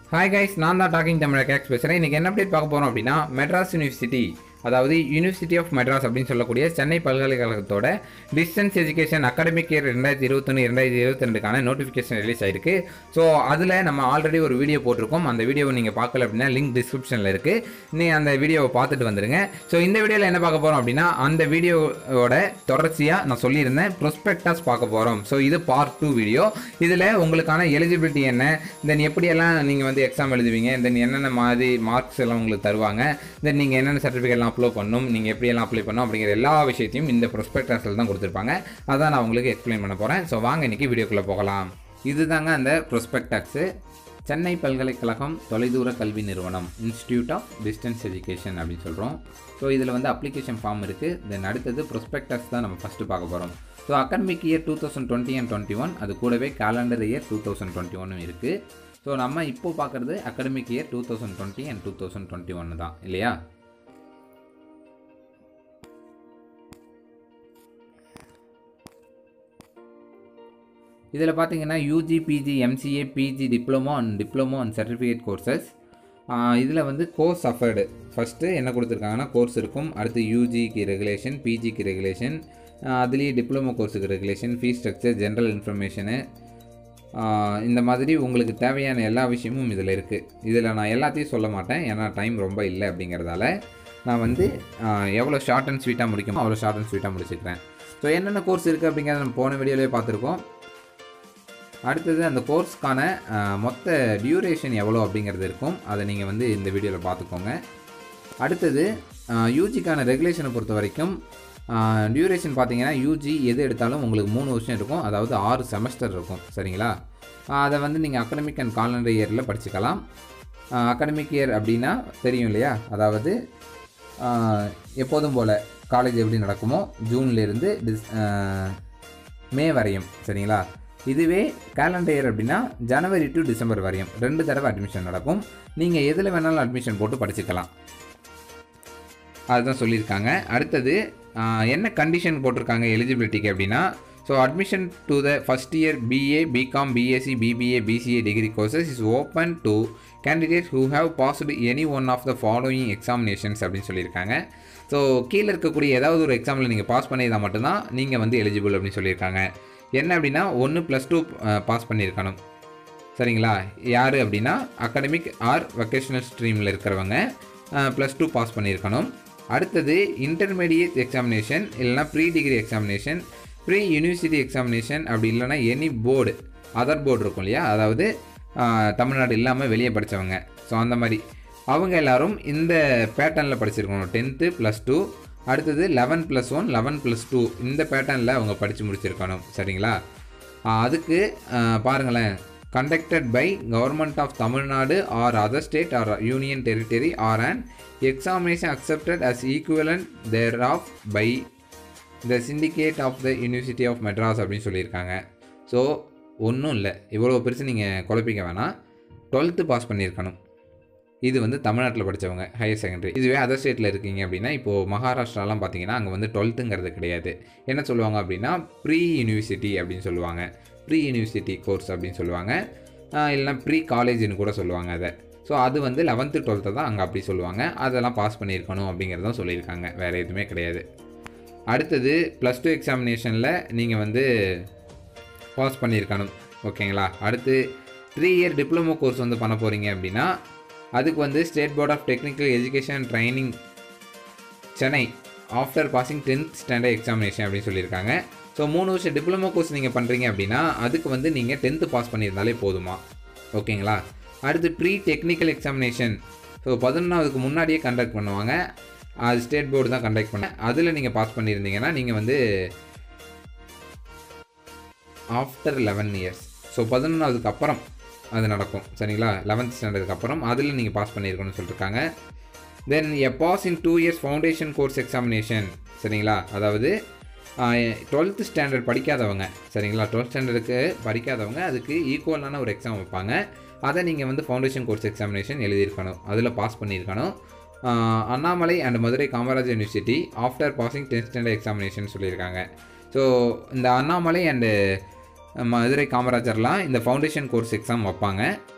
hi guys நான் தான் docking Tamil cakes பேசுகிறேன் இன்றைக்கி என்ன அப்டேட் பார்க்க போகிறோம் அப்படின்னா மெட்ராஸ் யூனிவர்சிட்டி அதாவது யூனிவர்சிட்டி ஆஃப் மெட்ராஸ் அப்படின்னு சொல்லக்கூடிய சென்னை பல்கலைக்கழகத்தோட டிஸ்டன்ஸ் எஜுகேஷன் அகாடமிக் இயர் ரெண்டாயிரத்தி இருபத்தொன்று ரெண்டாயிரத்தி இருபத்தி ரெண்டுக்கான நோட்டிஃபிகேஷன் ரிலீஸ் ஆயிருக்கு ஸோ அதில் நம்ம ஆல்ரெடி ஒரு வீடியோ போட்டிருக்கோம் அந்த வீடியோவை நீங்கள் பார்க்கல அப்படின்னா லிங்க் டிஸ்கிரிப்ஷனில் இருக்குது நீ அந்த வீடியோவை பார்த்துட்டு வந்துருங்க ஸோ இந்த வீடியோவில் என்ன பார்க்க போகிறோம் அப்படின்னா அந்த வீடியோவோட தொடர்ச்சியாக நான் சொல்லியிருந்தேன் ப்ரொஸ்பெக்டாஸ் பார்க்க போகிறோம் ஸோ இது பார்ட் டூ வீடியோ இதில் உங்களுக்கான எலிஜிபிலிட்டி என்ன தென் எப்படியெல்லாம் நீங்கள் வந்து எக்ஸாம் எழுதுவீங்க தென் என்னென்ன மாதிரி மார்க்ஸ் எல்லாம் உங்களுக்கு தருவாங்க தென் நீங்கள் என்னென்ன சர்டிஃபிகேட்லாம் அப்லோட் பண்ணணும் நீங்கள் எப்படியெல்லாம் அப்ளை பண்ணணும் அப்படிங்கிற எல்லா விஷயத்தையும் இந்த ப்ரொஸ்பெக்டாஸில் தான் கொடுத்துருப்பாங்க அதான் நான் உங்களுக்கு எக்ஸ்பிளைன் பண்ண போகிறேன் ஸோ வாங்க இன்றைக்கி வீடியோக்குள்ளே போகலாம் இதுதாங்க அந்த ப்ரொஸ்பெக்டாக்ஸு சென்னை பல்கலைக்கழகம் தொலைதூர கல்வி நிறுவனம் இன்ஸ்டியூட் ஆஃப் டிஸ்டன்ஸ் எஜுகேஷன் அப்படின்னு சொல்கிறோம் ஸோ இதில் வந்து அப்ளிகேஷன் ஃபார்ம் இருக்குது தென் அடுத்தது ப்ரொஸ்பெக்டஸ் தான் நம்ம ஃபஸ்ட்டு பார்க்க போகிறோம் so academic year two thousand twenty and twenty one அது கூடவே calendar year two thousand twenty ஒன்னும் இருக்குது ஸோ நம்ம இப்போ பார்க்குறது academic year two thousand twenty and two thousand twenty ஒன்று தான் இல்லையா இதில் பார்த்தீங்கன்னா UG PG MCA PG diploma and diploma and certificate courses இதில் வந்து கோர்ஸ் அஃபர்டு ஃபஸ்ட்டு என்ன கொடுத்துருக்காங்கன்னா கோர்ஸ் இருக்கும் அடுத்து யூஜிக்கு ரெகுலேஷன் பிஜிக்கு ரெகுலேஷன் அதுலேயே டிப்ளமோ கோர்ஸுக்கு regulation fees structure general information இந்த மாதிரி உங்களுக்கு தேவையான எல்லா விஷயமும் இதில் இருக்குது இதில் நான் எல்லாத்தையும் சொல்ல மாட்டேன் ஏன்னா டைம் ரொம்ப இல்லை அப்படிங்கிறதால நான் வந்து எவ்வளோ ஷார்ட் அண்ட் ஸ்வீட்டாக முடிக்குமோ அவ்வளோ ஷார்ட் அண்ட் ஸ்வீட்டாக முடிச்சுக்கிறேன் ஸோ என்னென்ன கோர்ஸ் இருக்குது அப்படிங்கிறத நம்ம போன வீடியோலேயே பார்த்துருக்கோம் அடுத்தது அந்த கோர்ஸ்க்கான மொத்த டியூரேஷன் எவ்வளோ அப்படிங்கிறது இருக்கும் அதை நீங்கள் வந்து இந்த வீடியோவில் பார்த்துக்கோங்க அடுத்தது யூஜிக்கான ரெகுலேஷனை பொறுத்த வரைக்கும் டியூரேஷன் பார்த்தீங்கன்னா யூஜி எது எடுத்தாலும் உங்களுக்கு மூணு வருஷம் இருக்கும் அதாவது ஆறு செமஸ்டர் இருக்கும் சரிங்களா அதை வந்து நீங்கள் அகடமிக் அண்ட் காலண்டர் இயரில் படிச்சுக்கலாம் அகடமிக் இயர் அப்படின்னா தெரியும் இல்லையா அதாவது எப்போதும் போல் காலேஜ் எப்படி நடக்குமோ ஜூன்லேருந்து டிஸ் மே வரையும் சரிங்களா இதுவே கேலண்டர் இயர் அப்படின்னா ஜனவரி டு டிசம்பர் வரையும் ரெண்டு தடவை அட்மிஷன் நடக்கும் நீங்கள் எதில் வேணாலும் அட்மிஷன் போட்டு படிச்சுக்கலாம் அதுதான் சொல்லியிருக்காங்க அடுத்தது என்ன கண்டிஷன் போட்டிருக்காங்க எலிஜிபிலிட்டிக்கு அப்படின்னா so admission to the first year BA BCom BSc BBA BCA degree courses is open to candidate who have passed any one of the following examinations அப்படின்னு சொல்லியிருக்காங்க ஸோ கீழே இருக்கக்கூடிய ஏதாவது ஒரு எக்ஸாமில் நீங்கள் பாஸ் பண்ணியிருந்தால் மட்டும்தான் நீங்கள் வந்து எலிஜிபிள் அப்படின்னு சொல்லியிருக்காங்க என்ன அப்படின்னா ஒன்று ப்ளஸ் டூ பாஸ் பண்ணியிருக்கணும் சரிங்களா யார் அப்படின்னா அகாடமிக் ஆர் வொக்கேஷனல் ஸ்ட்ரீமில் இருக்கிறவங்க ப்ளஸ் டூ பாஸ் பண்ணியிருக்கணும் அடுத்தது இன்டர்மீடியட் எக்ஸாமினேஷன் இல்லைனா pre degree examination pre university examination அப்படி இல்லைனா எனி போர்டு அதர் போர்டு இருக்கும் இல்லையா அதாவது தமிழ்நாடு இல்லாமல் வெளியே படித்தவங்க ஸோ அந்த மாதிரி அவங்க எல்லோரும் இந்த பேட்டர்னில் படிச்சிருக்கணும் டென்த்து ப்ளஸ் டூ அடுத்தது eleven plus one eleven plus two இந்த பேட்டர்னில் அவங்க படித்து முடிச்சிருக்கணும் சரிங்களா அதுக்கு பாருங்களேன் conducted by government of Tamil Nadu or other state or union territory or and examination accepted as equivalent thereof by the syndicate of the university of Madras அப்படின்னு சொல்லியிருக்காங்க ஸோ ஒன்றும் இல்லை இவ்வளோ பெருசு நீங்கள் குழப்பிக்க வேணாம் டுவெல்த்து பாஸ் பண்ணியிருக்கணும் இது வந்து தமிழ்நாட்டில் படித்தவங்க ஹையர் செகண்டரி இதுவே அதர் ஸ்டேட்டில் இருக்கீங்க அப்படின்னா இப்போது மகாராஷ்டிராலாம் பார்த்தீங்கன்னா அங்கே வந்து டுவெல்த்துங்கிறது கிடையாது என்ன சொல்லுவாங்க அப்படின்னா ப்ரீ யூனிவர்சிட்டி அப்படின்னு சொல்லுவாங்க ப்ரீ யூனிவர்சிட்டி கோர்ஸ் அப்படின்னு சொல்லுவாங்க இல்லைனா ப்ரீ காலேஜ்னு கூட சொல்லுவாங்க அதை ஸோ அது வந்து லெவன்த்து டுவெல்த்து தான் அங்கே அப்படி சொல்லுவாங்க அதெல்லாம் பாஸ் பண்ணியிருக்கணும் அப்படிங்கிறதும் சொல்லியிருக்காங்க வேறு எதுவுமே கிடையாது அடுத்தது ப்ளஸ் டூ எக்ஸாமினேஷனில் நீங்கள் வந்து பாஸ் பண்ணியிருக்கணும் ஓகேங்களா அடுத்து த்ரீ இயர் டிப்ளமோ கோர்ஸ் வந்து பண்ண போகிறீங்க அப்படின்னா அதுக்கு வந்து state board of technical education and training Chennai after passing tenth standard examination அப்படின்னு சொல்லியிருக்காங்க ஸோ மூணு வருஷம் டிப்ளமோ கோர்ஸ் நீங்கள் பண்ணுறீங்க அப்படின்னா அதுக்கு வந்து நீங்கள் டென்த்து பாஸ் பண்ணியிருந்தாலே போதுமா ஓகேங்களா அடுத்து ப்ரீ டெக்னிக்கல் எக்ஸாமினேஷன் ஸோ பதினொன்றாவதுக்கு முன்னாடியே கண்டக்ட் பண்ணுவாங்க அது ஸ்டேட் போர்டு தான் கண்டக்ட் பண்ண அதில் நீங்கள் பாஸ் பண்ணியிருந்தீங்கன்னா நீங்கள் வந்து ஆஃப்டர் லெவன் இயர்ஸ் ஸோ பதினொன்றாவதுக்கு அப்புறம் அது நடக்கும் சரிங்களா லெவன்த் ஸ்டாண்டர்டுக்கு அப்புறம் அதில் நீங்கள் பாஸ் பண்ணியிருக்கணும்னு சொல்லியிருக்காங்க then a pass in two years foundation course examination சரிங்களா அதாவது டுவெல்த்து ஸ்டாண்டர்ட் படிக்காதவங்க சரிங்களா டுவெல்த் ஸ்டாண்டர்டுக்கு படிக்காதவங்க அதுக்கு ஈக்குவலான ஒரு எக்ஸாம் வைப்பாங்க அதை நீங்கள் வந்து ஃபவுண்டேஷன் கோர்ஸ் எக்ஸாமினேஷன் எழுதியிருக்கணும் அதில் பாஸ் பண்ணியிருக்கணும் Annamalai and Madurai Kamarajar university after passing tenth standard examination சொல்லியிருக்காங்க ஸோ இந்த அண்ணாமலை அண்டு மதுரை காமராஜர்லாம் இந்த ஃபவுண்டேஷன் கோர்ஸ் எக்ஸாம் வைப்பாங்க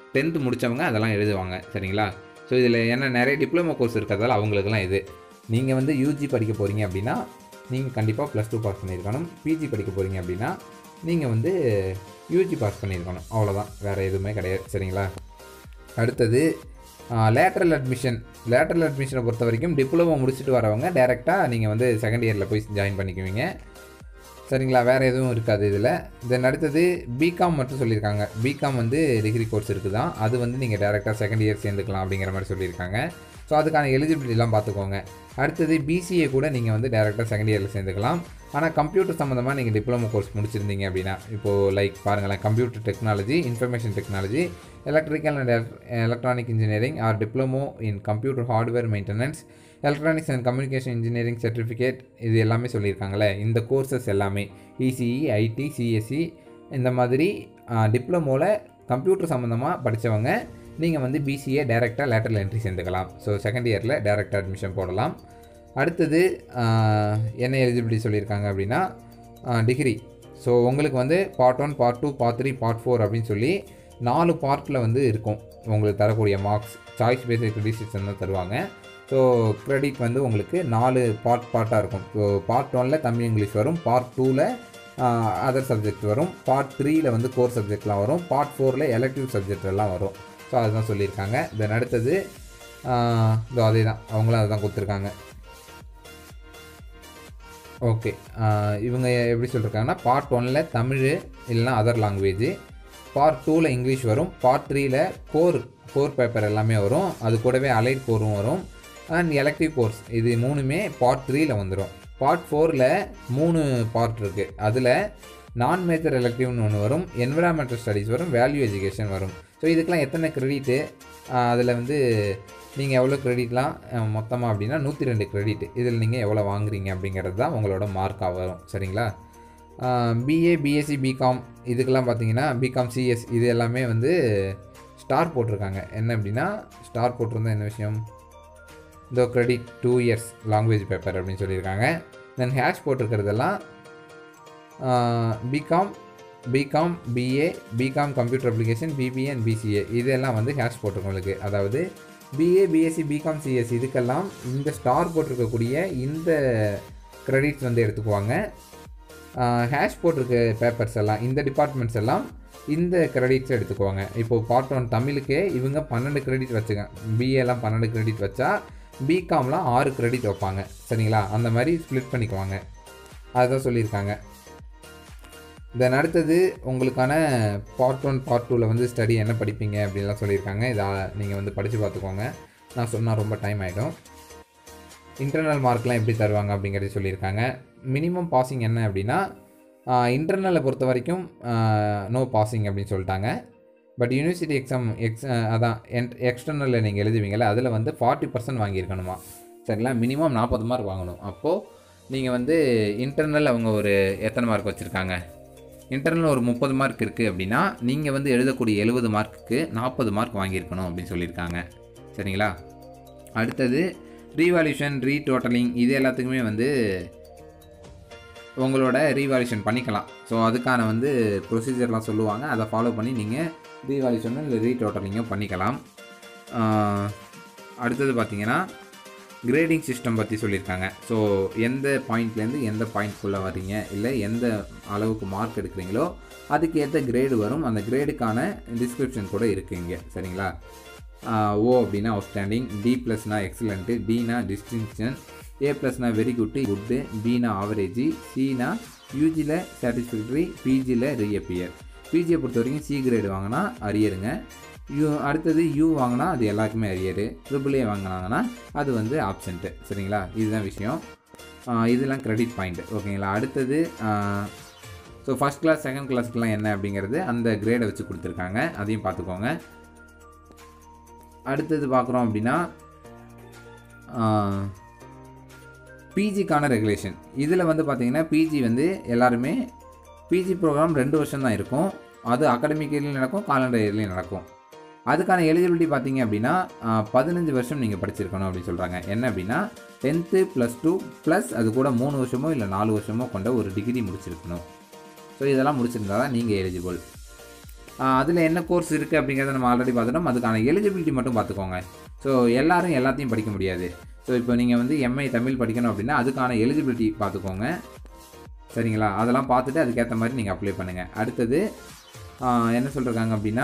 டென்த்து முடித்தவங்க அதெல்லாம் எழுதுவாங்க சரிங்களா ஸோ இதில் என்ன நிறைய டிப்ளமோ கோர்ஸ் இருக்கிறதால அவங்களுக்குலாம் இது நீங்கள் வந்து யூஜி படிக்க போகிறீங்க அப்படின்னா நீங்கள் கண்டிப்பாக ப்ளஸ் டூ பாஸ் பண்ணியிருக்கணும் பிஜி படிக்க போகிறீங்க அப்படின்னா நீங்கள் வந்து யூஜி பாஸ் பண்ணியிருக்கணும் அவ்வளோதான் வேறு எதுவுமே கிடையாது சரிங்களா அடுத்தது லேட்ரல் அட்மிஷன் லேட்ரல் அட்மிஷனை பொறுத்த வரைக்கும் டிப்ளமோ முடிச்சுட்டு வரவங்க டேரெக்டாக நீங்கள் வந்து செகண்ட் இயரில் போய் ஜாயின் பண்ணிக்குவீங்க சரிங்களா வேறு எதுவும் இருக்காது இதில் தென் அடுத்தது பிகாம் மட்டும் சொல்லியிருக்காங்க பிகாம் வந்து டிகிரி கோர்ஸ் இருக்குது தான் அது வந்து நீங்கள் டேரெக்டாக செகண்ட் இயர் சேர்ந்துக்கலாம் அப்படிங்கிற மாதிரி சொல்லியிருக்காங்க ஸோ அதுக்கான எலிஜிபிலிட்டிலாம் பார்த்துக்கோங்க அடுத்தது பிசிஏ கூட நீங்கள் வந்து டேரெக்டாக செகண்ட் இயரில் சேர்ந்துக்கலாம் ஆனால் கம்ப்யூட்டர் சம்மந்தமாக நீங்கள் டிப்ளமோ கோர்ஸ் முடிச்சிருந்தீங்க அப்படின்னா இப்போது லைக் பாருங்களேன் computer technology information technology electrical and electronic engineering or diploma in computer hardware maintenance electronics and communication engineering certificate இது எல்லாமே சொல்லியிருக்காங்களே இந்த கோர்சஸ் எல்லாமே இசிஇ ஐடி சிஎஸ்சி இந்த மாதிரி டிப்ளமோவில் கம்ப்யூட்டர் சம்மந்தமாக படித்தவங்க நீங்கள் வந்து பிசிஏ டைரெக்டாக லேட்டரல் என்ட்ரி சேர்ந்துக்கலாம் ஸோ செகண்ட் இயரில் டைரெக்டாக அட்மிஷன் போடலாம் அடுத்தது ஆஹ், என்ன எலிஜிபிலிட்டி சொல்லியிருக்காங்க அப்படின்னா டிகிரி ஸோ உங்களுக்கு வந்து part one part two part three part four அப்படின்னு சொல்லி நாலு பார்ட்டில் வந்து இருக்கும் உங்களுக்கு தரக்கூடிய மார்க்ஸ் சாய்ஸ் பேசிக் கிரெடிட்ஸ் தான் தருவாங்க ஸோ கிரெடிட் வந்து உங்களுக்கு நாலு பார்ட் பார்ட்டாக இருக்கும் ஸோ பார்ட் ஒனில் தமிழ் இங்கிலீஷ் வரும் பார்ட் டூவில் அதர் சப்ஜெக்ட் வரும் பார்ட் த்ரீயில் வந்து கோர் சப்ஜெக்ட்லாம் வரும் பார்ட் ஃபோரில் எலக்டிவ் சப்ஜெக்ட் எல்லாம் வரும் ஸோ அதுதான் சொல்லியிருக்காங்க தென் அடுத்தது ஆஹ், இதோ அதே தான் அவங்களும் அதுதான் கொடுத்துருக்காங்க ஓகே இவங்க எப்படி சொல்லியிருக்காங்கன்னா பார்ட் ஒனில் தமிழ் இல்லைனா அதர் லாங்குவேஜ் பார்ட் டூவில் இங்கிலீஷ் வரும் பார்ட் த்ரீயில் கோர் கோர் பேப்பர் எல்லாமே வரும் அது கூடவே அலைட் கோரும் வரும் அண்ட் எலக்டிவ் கோர்ஸ் இது மூணுமே பார்ட் த்ரீயில் வந்துடும் பார்ட் ஃபோரில் மூணு பார்ட் இருக்குது அதில் நான் மேஜர் எலக்டிவ்னு ஒன்று வரும் என்விரான்மெண்டல் ஸ்டடீஸ் வரும் வேல்யூ எஜுகேஷன் வரும் ஸோ இதுக்கெலாம் எத்தனை கிரெடிட்டு அதில் வந்து நீங்கள் எவ்வளோ கிரெடிட்லாம் மொத்தமாக அப்படின்னா நூற்றி ரெண்டு கிரெடிட் இதில் நீங்கள் எவ்வளோ வாங்குறீங்க அப்படிங்கிறது தான் உங்களோட மார்க்காக வரும் சரிங்களா பிஏ பிஎஸ்சி பிகாம் இதுக்கெல்லாம் பார்த்தீங்கன்னா பிகாம் சிஎஸ் இது எல்லாமே வந்து ஸ்டார் போட்டிருக்காங்க என்ன அப்படின்னா ஸ்டார் போட்டிருந்தா என்ன விஷயம் இதோ credit two years language paper அப்படின்னு சொல்லியிருக்காங்க தென் ஹேஷ் போட்டிருக்கிறதெல்லாம் BCom BCom BA BCom computer application BBA and BCA இதெல்லாம் வந்து ஹேஷ் போட்டிருக்கவங்களுக்கு அதாவது பிஏ பிஎஸ்சி பிகாம் சிஎஸ் இதுக்கெல்லாம் இந்த ஸ்டார் போட்டிருக்கக்கூடிய இந்த கிரெடிட்ஸ் வந்து எடுத்துக்குவாங்க ஹேஷ் போட்டிருக்க பேப்பர்ஸ் எல்லாம் இந்த டிபார்ட்மெண்ட்ஸ் எல்லாம் இந்த கிரெடிட்ஸ் எடுத்துக்குவாங்க இப்போது பார்ட் ஒன் தமிழுக்கே இவங்க பன்னெண்டு கிரெடிட் வச்சுக்க பிஏலாம் பன்னெண்டு கிரெடிட் வச்சா பிகாம்லாம் ஆறு கிரெடிட் வைப்பாங்க சரிங்களா அந்த மாதிரி ஸ்ப்ளிட் பண்ணிக்குவாங்க அதுதான் சொல்லியிருக்காங்க தென் அடுத்தது உங்களுக்கான பார்ட் ஒன் பார்ட் டூவில் வந்து ஸ்டடி என்ன படிப்பீங்க அப்படின்லாம் சொல்லியிருக்காங்க இதை நீங்கள் வந்து படித்து பார்த்துக்கோங்க நான் சொன்னால் ரொம்ப டைம் ஆகிடும் இன்டர்னல் மார்க்லாம் எப்படி தருவாங்க அப்படிங்கிறது சொல்லியிருக்காங்க மினிமம் பாசிங் என்ன அப்படின்னா இன்டர்னலை பொறுத்த வரைக்கும் நோ பாசிங் அப்படின்னு சொல்லிட்டாங்க பட் யூனிவர்சிட்டி எக்ஸாம் எக்ஸ் அதான் என் எக்ஸ்டர்னலில் நீங்கள் எழுதுவீங்கள்ல அதில் வந்து ஃபார்ட்டி பர்சன்ட் வாங்கியிருக்கணுமா சரிங்களா மினிமம் நாற்பது மார்க் வாங்கணும் அப்போது நீங்கள் வந்து இன்டர்னல் அவங்க ஒரு எத்தனை மார்க் வச்சுருக்காங்க இன்டர்னல் ஒரு முப்பது மார்க் இருக்குது அப்படின்னா நீங்கள் வந்து எழுதக்கூடிய எழுபது மார்க்குக்கு நாற்பது மார்க் வாங்கியிருக்கணும் அப்படின்னு சொல்லியிருக்காங்க சரிங்களா அடுத்தது ரீவால்யூஷன் ரீடோட்டலிங் இது எல்லாத்துக்குமே வந்து உங்களோட ரீவால்யூஷன் பண்ணிக்கலாம் ஸோ அதுக்கான வந்து ப்ரொசீஜர்லாம் சொல்லுவாங்க அதை ஃபாலோ பண்ணி நீங்கள் ரீவால்யூஷனும் இல்லை ரீடோட்டலிங்கும் பண்ணிக்கலாம் ஆஹ், அடுத்தது பார்த்தீங்கன்னா கிரேடிங் சிஸ்டம் பற்றி சொல்லியிருக்காங்க ஸோ எந்த பாயிண்ட்லேருந்து எந்த பாயிண்ட்குள்ளே வர்றீங்க இல்லை எந்த அளவுக்கு மார்க் எடுக்கிறீங்களோ அதுக்கு ஏற்ற கிரேடு வரும் அந்த கிரேடுக்கான டிஸ்கிரிப்ஷன் கூட இருக்குது இங்கே சரிங்களா ஓ அப்படின்னா அவுட்ஸ்டாண்டிங் டி ப்ளஸ்னா எக்ஸலண்ட்டு டினா டிஸ்டிங்ஷன் ஏ ப்ளஸ்னா வெரி குட்டு குட்டு பினா ஆவரேஜ் சினா யூஜியில் சாட்டிஸ்ஃபேக்டரி பிஜியில் ரீஅப்பியர் பிஜியை பொறுத்த வரைக்கும் சி கிரேடு வாங்கினா அரியருங்க யூ அடுத்தது யூ வாங்கினா அது எல்லாருக்குமே அரியரு ட்ரிபிள் ஏ வாங்கினாங்கன்னா அது வந்து ஆப்சண்ட்டு சரிங்களா இதுதான் விஷயம் ஆஹ் இதெல்லாம் கிரெடிட் பாயிண்ட் ஓகேங்களா அடுத்தது ஸோ ஃபஸ்ட் கிளாஸ் செகண்ட் கிளாஸ்க்குலாம் என்ன அப்படிங்கிறது அந்த கிரேடை வச்சு கொடுத்துருக்காங்க அதையும் பார்த்துக்கோங்க அடுத்தது பார்க்குறோம் அப்படின்னா பிஜிக்கான ரெகுலேஷன் இதில் வந்து பார்த்தீங்கன்னா பிஜி வந்து எல்லாருமே பிஜி ப்ரோக்ராம் ரெண்டு வருஷம் தான் இருக்கும் அது அகாடமிக் இயர்லையும் நடக்கும் காலண்டர் இயர்லையும் நடக்கும் அதுக்கான எலிஜிபிலிட்டி பார்த்தீங்க அப்படின்னா பதினஞ்சு வருஷம் நீங்கள் படிச்சிருக்கணும் அப்படின்னு சொல்கிறாங்க என்ன அப்படின்னா டென்த்து ப்ளஸ் டூ ப்ளஸ் அது கூட மூணு வருஷமோ இல்லை நாலு வருஷமோ கொண்ட ஒரு டிகிரி முடிச்சிருக்கணும் ஸோ இதெல்லாம் முடிச்சிருந்தா தான் நீங்கள் எலிஜிபிள் அதில் என்ன கோர்ஸ் இருக்குது அப்படிங்கிறத நம்ம ஆல்ரெடி பார்த்துட்டோம் அதுக்கான எலிஜிபிலிட்டி மட்டும் பார்த்துக்கோங்க ஸோ எல்லாரும் எல்லாத்தையும் படிக்க முடியாது ஸோ இப்போ நீங்கள் வந்து எம்ஐ தமிழ் படிக்கணும் அப்படின்னா அதுக்கான எலிஜிபிலிட்டி பார்த்துக்கோங்க சரிங்களா அதெல்லாம் பார்த்துட்டு அதுக்கேற்ற மாதிரி நீங்கள் அப்ளை பண்ணுங்கள் அடுத்தது ஆஹ், என்ன சொல்லிருக்காங்க அப்படின்னா